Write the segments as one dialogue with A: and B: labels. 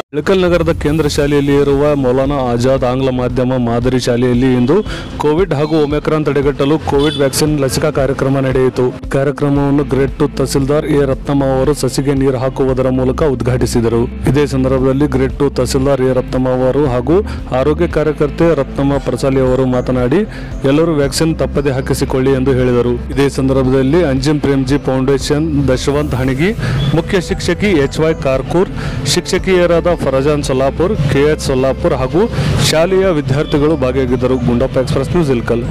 A: ಇಳಕಲ್ ನಗರದ ಕೇಂದ್ರ ಶಾಲೆಯಲ್ಲಿ ಇರುವ ಮೌಲಾನಾ ಆಜಾದ್ ಆಂಗ್ಲ ಮಾಧ್ಯಮ ಮಾದರಿ ಶಾಲೆಯಲ್ಲಿ ಇಂದು ಕೋವಿಡ್ ಹಾಗೂ ಒಮೆಕ್ರಾನ್ ತಡೆಗಟ್ಟಲು ಕೋವಿಡ್ ವ್ಯಾಕ್ಸಿನ್ ಲಸಿಕಾ ಕಾರ್ಯಕ್ರಮ ನಡೆಯಿತು ಕಾರ್ಯಕ್ರಮವನ್ನು grade two tahsildar A Ratnamma ಅವರು ಸಸಿಗೆ ನೀರು ಹಾಕುವುದರ ಮೂಲಕ ಉದ್ಘಾಟಿಸಿದರು ಇದೇ ಸಂದರ್ಭದಲ್ಲಿ grade two tahsildar A Ratnamma ಅವರು ಹಾಗೂ ಆರೋಗ್ಯ ಕಾರ್ಯಕರ್ತೆ ರತ್ನಮ್ಮ ಪ್ರಸಾಲಿ ಅವರು ಮಾತನಾಡಿ ಎಲ್ಲರೂ ವ್ಯಾಕ್ಸಿನ್ ತಪ್ಪದೆ ಹಾಕಿಸಿಕೊಳ್ಳಿ ಎಂದು ಹೇಳಿದರು ಇದೇ ಸಂದರ್ಭದಲ್ಲಿ ಅಂಜಿಮ್ ಪ್ರೇಮ್ಜಿ ಫೌಂಡೇಶನ್ ದಶವಂತ್ ಹಣಗಿ ಮುಖ್ಯ ಶಿಕ್ಷಕಿ ಎಚ್ ವೈ ಕಾರ್ಕೂರ್ ಶಿಕ್ಷಕಿಯರಾದ ಫರಜಾನ್ ಸೊಲ್ಲಾಪುರ್ ಕೆಎಚ್ ಸೊಲ್ಲಾಪುರ್ ಹಾಗೂ ಶಾಲೆಯ ವಿದ್ಯಾರ್ಥಿಗಳು ಭಾಗಿಯಾಗಿದ್ದರು ಗುಂಡಪ್ಪ ಎಕ್ಸ್ಪ್ರೆಸ್ ನ್ಯೂಸ್ ಇಲ್ಕಲ್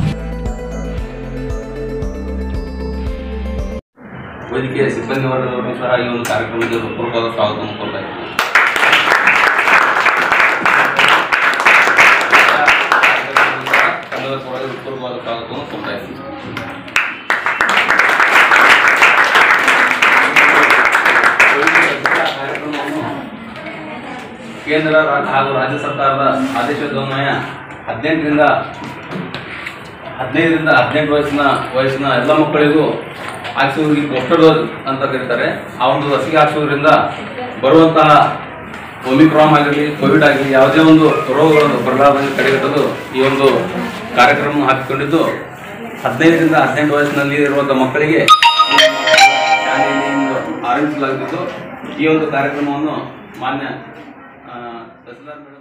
B: ವೈದ್ಯಕೀಯ ಸಿಬ್ಬಂದಿ ವರ್ಗದವರು ಸಹ ಈ ಒಂದು ಕಾರ್ಯಕ್ರಮಕ್ಕೆ ಹೃತ್ಪೂರ್ವಕವಾದ ಸ್ವಾಗತವನ್ನು ಕೋರ್ತಾ ಇದ್ದೀನಿ ಕನ್ನಡ ಪರವಾಗಿ ಹೃತ್ಪೂರ್ವಕವಾದ ಸ್ವಾಗತವನ್ನು ಕೋರ್ತಾ ಇದ್ದೀನಿ ಕಾರ್ಯಕ್ರಮವನ್ನು ಕೇಂದ್ರ ರಾ- ಹಾಗೂ ರಾಜ್ಯ ಸರ್ಕಾರದ ಆದೇಶದನ್ವಯ ಹದಿನೆಂಟರಿಂದ ಹದಿನೈದರಿಂದ ಹದಿನೆಂಟು ವಯಸ್ಸಿನ ವಯಸ್ಸಿನ ಎಲ್ಲ ಮಕ್ಕಳಿಗೂ ಹಾಕಿಸುವುದಕ್ಕೆ ಬೂಸ್ಟರ್ ಡೋಸ್ ಅಂತ ಕರೀತಾರೆ ಆ ಒಂದು ಲಸಿಕೆ ಹಾಕಿಸುವುದರಿಂದ ಬರುವಂತಹ ಒಮಿಕ್ರಾಮ್ ಆಗಿರಲಿ ಕೋವಿಡ್ ಆಗಲಿ ಯಾವುದೇ ಒಂದು ರೋಗಗಳನ್ನು ಬರಲಾರದಂಗೆ ತಡೆಗಟ್ಟಲು ಈ ಒಂದು ಕಾರ್ಯಕ್ರಮ ಹಾಕಿಕೊಂಡಿದ್ದು ಹದಿನೈದರಿಂದ ಹದಿನೆಂಟು ವಯಸ್ಸಿನಲ್ಲಿ ಇರುವಂಥ ಮಕ್ಕಳಿಗೆ ಶಾಲೆಯಲ್ಲಿ ಇಂದು ಆರಂಭಿಸಲಾಗುತ್ತಿದ್ದು ಈ ಒಂದು ಕಾರ್ಯಕ್ರಮವನ್ನು ಮಾನ್ಯ ಆ, ತಹಸೀಲ್ದಾರ್ ಮೇಡಮ್